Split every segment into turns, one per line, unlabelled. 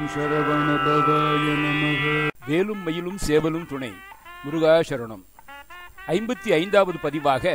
சரவணபவாய நமக
வேலும் மயிலும் சேவலும் துணை முருகா சரணம் ஐம்பத்தி ஐந்தாவது பதிவாக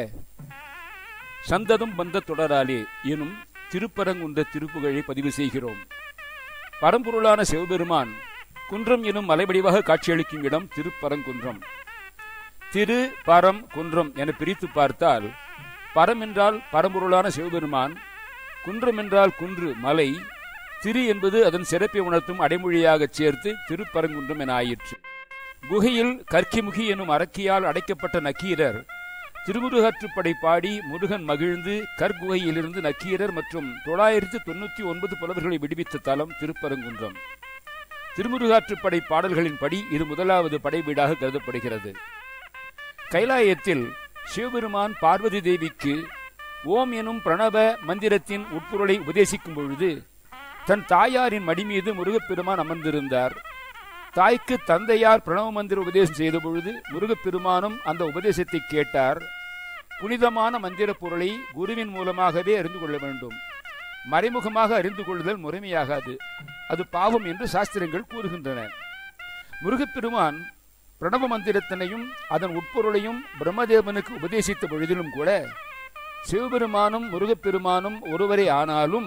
சந்ததம் வந்த தொடராலே எனும் திருப்பரங்குன்ற திருப்புகழை பதிவு செய்கிறோம் பரம்பொருளான சிவபெருமான் குன்றம் எனும் மலைவடிவாக காட்சியளிக்கும் இடம் திருப்பரங்குன்றம் திரு பரம் குன்றம் என பிரித்து பார்த்தால் பரம் என்றால் பரம்பொருளான சிவபெருமான் குன்றம் என்றால் குன்று மலை திரு என்பது அதன் சிறப்பை உணர்த்தும் அடைமொழியாகச் சேர்த்து திருப்பரங்குன்றம் என ஆயிற்று குகையில் கற்கிமுகி எனும் அரக்கியால் அடைக்கப்பட்ட நக்கீரர் திருமுருகாற்றுப்படை பாடி முருகன் மகிழ்ந்து கற்குகையிலிருந்து நக்கீரர் மற்றும் தொள்ளாயிரத்தி தொண்ணூத்தி ஒன்பது புலவர்களை விடுவித்த தலம் திருப்பரங்குன்றம் திருமுருகாற்றுப்படை பாடல்களின்படி இது முதலாவது படை வீடாக கருதப்படுகிறது கைலாயத்தில் சிவபெருமான் பார்வதி தேவிக்கு ஓம் எனும் பிரணவ மந்திரத்தின் உட்பொருளை உபதேசிக்கும் பொழுது தன் தாயாரின் மடி மீது முருகப்பெருமான் அமர்ந்திருந்தார் தாய்க்கு தந்தையார் பிரணவ மந்திர உபதேசம் செய்த பொழுது முருகப்பெருமானும் அந்த உபதேசத்தை கேட்டார் புனிதமான மந்திர பொருளை குருவின் மூலமாகவே அறிந்து கொள்ள வேண்டும் மறைமுகமாக அறிந்து கொள்ளுதல் முறைமையாகாது அது பாவம் என்று சாஸ்திரங்கள் கூறுகின்றன முருகப்பெருமான் பிரணவ மந்திரத்தினையும் அதன் உட்பொருளையும் பிரம்மதேவனுக்கு உபதேசித்த பொழுதிலும் கூட சிவபெருமானும் முருகப்பெருமானும் ஒருவரே ஆனாலும்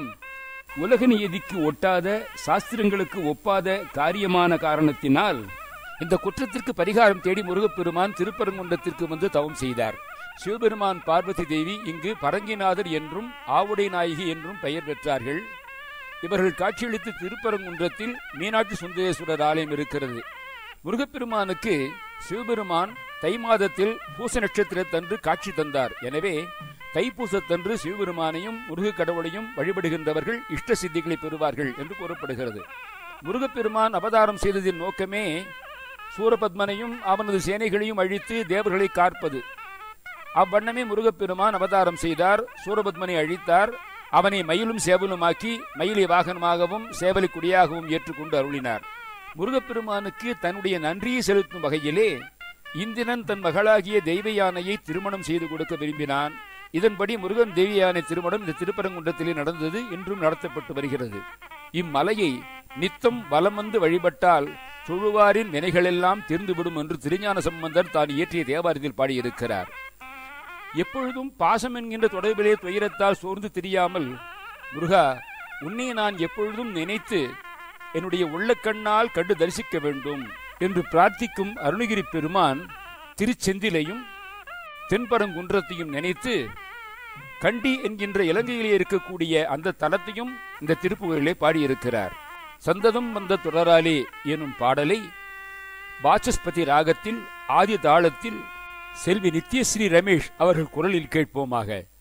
உலக நீதிக்கு ஒட்டாத சாஸ்திரங்களுக்கு ஒப்பாத காரியமான காரணத்தினால் இந்த குற்றத்திற்கு பரிகாரம் தேடி முருகப்பெருமான் திருப்பரங்குன்றத்திற்கு வந்து தவம் செய்தார் சிவபெருமான் பார்வதி தேவி இங்கு பரங்கிநாதர் என்றும் ஆவுடை நாயகி என்றும் பெயர் பெற்றார்கள் இவர்கள் காட்சியளித்து திருப்பரங்குன்றத்தில் மீனாட்சி சுந்தரேஸ்வரர் ஆலயம் இருக்கிறது முருகப்பெருமானுக்கு சிவபெருமான் தை மாதத்தில் பூச நட்சத்திரத்தன்று காட்சி தந்தார் எனவே தைப்பூசத்தன்று சிவபெருமானையும் முருகக் கடவுளையும் வழிபடுகின்றவர்கள் இஷ்ட சித்திகளை பெறுவார்கள் என்று கூறப்படுகிறது முருகப்பெருமான் அவதாரம் செய்ததின் நோக்கமே சூரபத்மனையும் அவனது சேனைகளையும் அழித்து தேவர்களை காற்பது அவ்வண்ணமே முருகப்பெருமான் அவதாரம் செய்தார் சூரபத்மனை அழித்தார் அவனை மயிலும் சேவலுமாக்கி மயிலை வாகனமாகவும் சேவலை குடியாகவும் ஏற்றுக்கொண்டு அருளினார் முருகப்பெருமானுக்கு தன்னுடைய நன்றியை செலுத்தும் வகையிலே இந்திரன் தன் மகளாகிய தெய்வ யானையை திருமணம் செய்து கொடுக்க விரும்பினான் இதன்படி முருகன் தேவி யானை திருமணம் இந்த திருப்பரங்குன்றத்திலே நடந்தது இன்றும் நடத்தப்பட்டு வருகிறது இம்மலையை நித்தம் வலம் வந்து வழிபட்டால் தொழுவாரின் வினைகளெல்லாம் தீர்ந்துவிடும் என்று திருஞான சம்பந்தர் தான் இயற்றிய தேவாரத்தில் பாடியிருக்கிறார் எப்பொழுதும் பாசம் என்கின்ற தொடர்பிலே துயரத்தால் சோர்ந்து தெரியாமல் முருகா உன்னை நான் எப்பொழுதும் நினைத்து என்னுடைய உள்ளக்கண்ணால் கண்டு தரிசிக்க வேண்டும் என்று பிரார்த்திக்கும் அருணகிரி பெருமான் திருச்செந்திலையும் தென்பரங்குன்றத்தையும் நினைத்து கண்டி என்கின்ற இலங்கையிலே இருக்கக்கூடிய அந்த தலத்தையும் இந்த திருப்புகளிலே பாடியிருக்கிறார் சந்ததம் வந்த தொடராலே எனும் பாடலை வாசஸ்பதி ராகத்தில் ஆதி தாளத்தில் செல்வி நித்யஸ்ரீ ரமேஷ் அவர்கள் குரலில் கேட்போமாக